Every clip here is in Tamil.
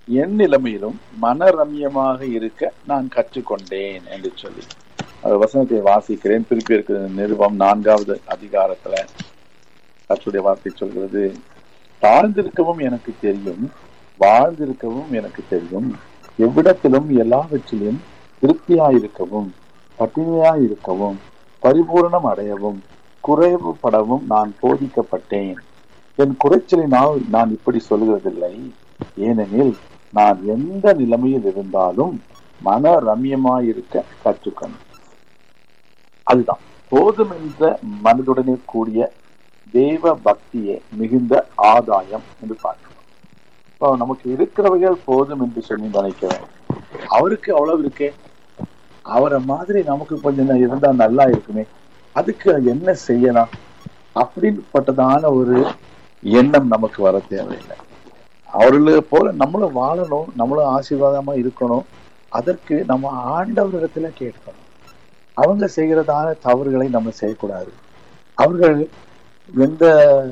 என் நிலைமையிலும் மனரம்யமாக இருக்க நான் கற்றுக்கொண்டேன் என்று சொல்லி அது வசனத்தை வாசிக்கிறேன் திருப்பி இருக்கிற நிருபம் நான்காவது அதிகாரத்துல கற்றுடைய வார்த்தை சொல்கிறது தாழ்ந்திருக்கவும் எனக்கு தெரியும் வாழ்ந்திருக்கவும் எனக்கு தெரியும் எவ்விடத்திலும் எல்லாவற்றிலும் திருப்தியாயிருக்கவும் பட்டினியாயிருக்கவும் பரிபூரணம் அடையவும் குறைவுபடவும் நான் போதிக்கப்பட்டேன் என் குறைச்சலினால் நான் இப்படி சொல்லுவதில்லை ஏனெனில் நான் எந்த நிலைமையில் இருந்தாலும் மன ரம்யமாயிருக்க கற்றுக்கணும் அதுதான் போதும் என்ற மனதுடனே கூடிய தேவ பக்தியே மிகுந்த ஆதாயம் என்று பார்க்கிறோம் இப்போ நமக்கு இருக்கிறவைகள் போதும் என்று சொல்லி நினைக்கிறேன் அவருக்கு அவ்வளவு இருக்கே அவரை மாதிரி நமக்கு கொஞ்சம் இருந்தா நல்லா இருக்குமே அதுக்கு என்ன செய்யலாம் அப்படிப்பட்டதான ஒரு எண்ணம் நமக்கு வர தேவையில்லை அவர்களை போல நம்மளும் வாழணும் நம்மளும் ஆசீர்வாதமா இருக்கணும் அதற்கு நம்ம ஆண்டவரிடத்துல கேட்கணும் அவங்க செய்கிறதான தவறுகளை நம்ம செய்யக்கூடாது அவர்கள் எந்த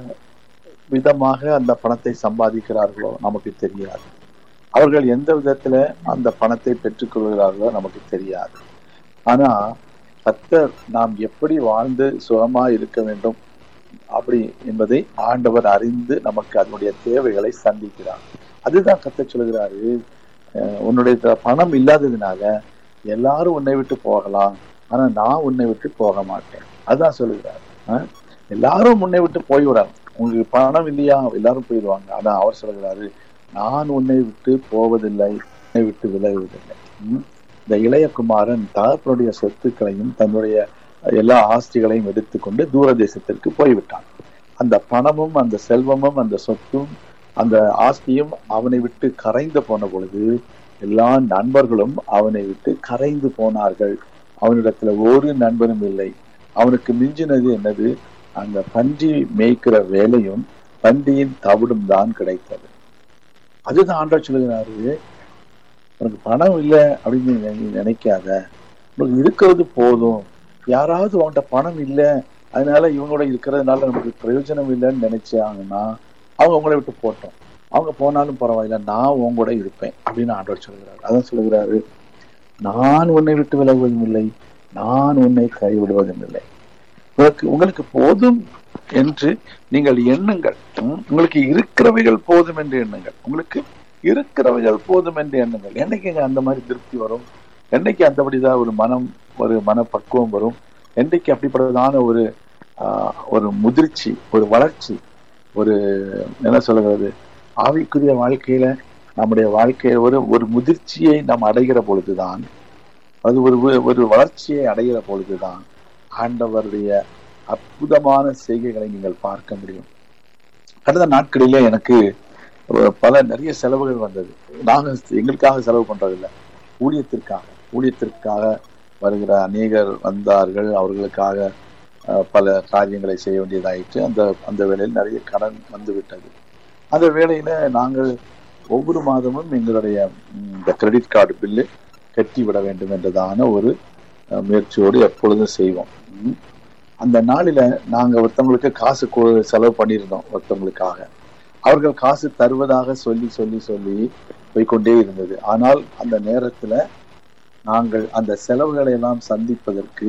விதமாக அந்த பணத்தை சம்பாதிக்கிறார்களோ நமக்கு தெரியாது அவர்கள் எந்த விதத்துல அந்த பணத்தை பெற்றுக்கொள்கிறார்களோ நமக்கு தெரியாது ஆனா கத்தர் நாம் எப்படி வாழ்ந்து சுகமா இருக்க வேண்டும் அப்படி என்பதை ஆண்டவர் அறிந்து நமக்கு அதனுடைய தேவைகளை சந்திக்கிறார் அதுதான் கத்த சொல்கிறாரு உன்னுடைய பணம் இல்லாததுனால எல்லாரும் உன்னை விட்டு போகலாம் ஆனா நான் உன்னை விட்டு போக மாட்டேன் அதுதான் சொல்லுகிறார் எல்லாரும் உன்னை விட்டு போய்விடலாம் உங்களுக்கு பணம் இல்லையா எல்லாரும் போயிடுவாங்க ஆனா அவர் சொல்கிறாரு நான் உன்னை விட்டு போவதில்லை உன்னை விட்டு விலகுவதில்லை இந்த இளையகுமாரன் தகப்பனுடைய சொத்துக்களையும் தன்னுடைய எல்லா ஆஸ்திகளையும் எடுத்துக்கொண்டு தூர தேசத்திற்கு போய்விட்டான் அந்த பணமும் அந்த செல்வமும் அந்த சொத்தும் அந்த ஆஸ்தியும் அவனை விட்டு கரைந்து போன பொழுது எல்லா நண்பர்களும் அவனை விட்டு கரைந்து போனார்கள் அவனிடத்துல ஒரு நண்பனும் இல்லை அவனுக்கு மிஞ்சினது என்னது அந்த பன்றி மேய்க்கிற வேலையும் பன்றியின் தவிடும் தான் கிடைத்தது அதுதான் ஆண்டவர் சொல்லுகிறாரு உனக்கு பணம் இல்லை அப்படின்னு நினைக்காத உனக்கு இருக்கிறது போதும் யாராவது உன்கிட்ட பணம் இல்லை அதனால இவங்களோட இருக்கிறதுனால நமக்கு பிரயோஜனம் இல்லைன்னு நினைச்சாங்கன்னா அவங்க உங்களை விட்டு போட்டோம் அவங்க போனாலும் பரவாயில்ல நான் உங்க கூட இருப்பேன் அப்படின்னு ஆண்டவர் சொல்கிறாரு அதான் சொல்லுகிறாரு நான் உன்னை விட்டு விலகுவதும் இல்லை நான் உன்னை கைவிடுவதும் இல்லை உங்களுக்கு உங்களுக்கு போதும் என்று நீங்கள் எண்ணுங்கள் உங்களுக்கு இருக்கிறவைகள் போதும் என்று எண்ணுங்கள் உங்களுக்கு இருக்கிறவைகள் போதும் என்று எண்ணுங்கள் என்னைக்குங்க அந்த மாதிரி திருப்தி வரும் என்னைக்கு அந்தபடிதான் ஒரு மனம் ஒரு மனப்பக்குவம் வரும் என்றைக்கு அப்படிப்பட்டதான ஒரு ஒரு முதிர்ச்சி ஒரு வளர்ச்சி ஒரு என்ன சொல்லுகிறது ஆவிக்குரிய வாழ்க்கையில நம்முடைய வாழ்க்கையை ஒரு ஒரு முதிர்ச்சியை நாம் அடைகிற பொழுதுதான் அது ஒரு ஒரு வளர்ச்சியை அடைகிற பொழுதுதான் ஆண்டவருடைய அற்புதமான செய்கைகளை நீங்கள் பார்க்க முடியும் கடந்த நாட்களிலே எனக்கு பல நிறைய செலவுகள் வந்தது நாங்கள் எங்களுக்காக செலவு பண்றதில்லை ஊழியத்திற்காக ஊழியத்திற்காக வருகிற அநேகர் வந்தார்கள் அவர்களுக்காக பல காரியங்களை செய்ய வேண்டியதாயிற்று அந்த அந்த வேளையில் நிறைய கடன் வந்து விட்டது அந்த வேளையில நாங்கள் ஒவ்வொரு மாதமும் எங்களுடைய இந்த கிரெடிட் கார்டு பில்லு கட்டி விட வேண்டும் என்றதான ஒரு முயற்சியோடு எப்பொழுதும் செய்வோம் அந்த நாளில நாங்க ஒருத்தவங்களுக்கு காசு செலவு பண்ணியிருந்தோம் ஒருத்தவங்களுக்காக அவர்கள் காசு தருவதாக சொல்லி சொல்லி சொல்லி போய்கொண்டே இருந்தது ஆனால் அந்த நேரத்துல நாங்கள் அந்த செலவுகளை எல்லாம் சந்திப்பதற்கு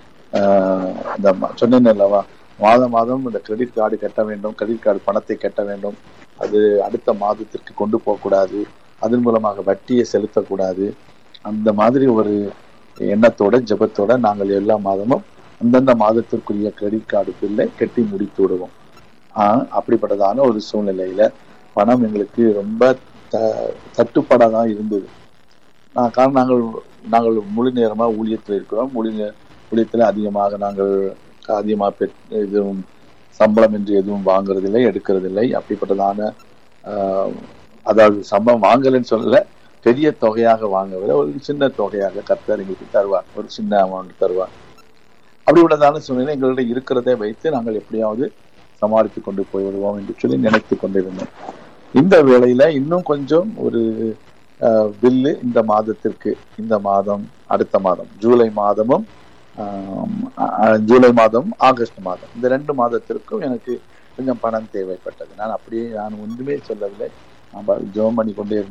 இந்த சொன்னேன் அல்லவா மாதம் மாதம் இந்த கிரெடிட் கார்டு கட்ட வேண்டும் கிரெடிட் கார்டு பணத்தை கட்ட வேண்டும் அது அடுத்த மாதத்திற்கு கொண்டு போகக்கூடாது அதன் மூலமாக வட்டியை செலுத்தக்கூடாது அந்த மாதிரி ஒரு எண்ணத்தோட ஜபத்தோட நாங்கள் எல்லா மாதமும் அந்தந்த மாதத்திற்குரிய கிரெடிட் கார்டு பில்லை கட்டி முடித்து விடுவோம் ஆஹ் அப்படிப்பட்டதான ஒரு சூழ்நிலையில பணம் எங்களுக்கு ரொம்ப த தட்டுப்பாடாதான் இருந்தது நான் காரணம் நாங்கள் நாங்கள் முழு நேரமா ஊழியத்தில் இருக்கிறோம் முழு ஊழியத்தில் அதிகமாக நாங்கள் அதிகமாக பெற் எதுவும் சம்பளம் என்று எதுவும் வாங்குறதில்லை எடுக்கிறதில்லை அப்படிப்பட்டதான அதாவது சம்பளம் வாங்கலைன்னு சொல்லல பெரிய தொகையாக வாங்கவில்லை ஒரு சின்ன தொகையாக கர்த்தர் எங்களுக்கு தருவார் ஒரு சின்ன அமௌண்ட் தருவார் அப்படி உள்ளதான சூழ்நிலை எங்களிடம் இருக்கிறதை வைத்து நாங்கள் எப்படியாவது சமாளித்து கொண்டு போய் விடுவோம் என்று சொல்லி நினைத்து கொண்டிருந்தோம் இந்த வேளையில இன்னும் கொஞ்சம் ஒரு பில்லு இந்த மாதத்திற்கு இந்த மாதம் அடுத்த மாதம் ஜூலை மாதமும் ஜூலை மாதம் ஆகஸ்ட் மாதம் இந்த ரெண்டு மாதத்திற்கும் எனக்கு கொஞ்சம் பணம் தேவைப்பட்டது நான் அப்படியே நான் ஒன்றுமே சொல்லவில்லை நான் ஜோம் பண்ணி கொண்டே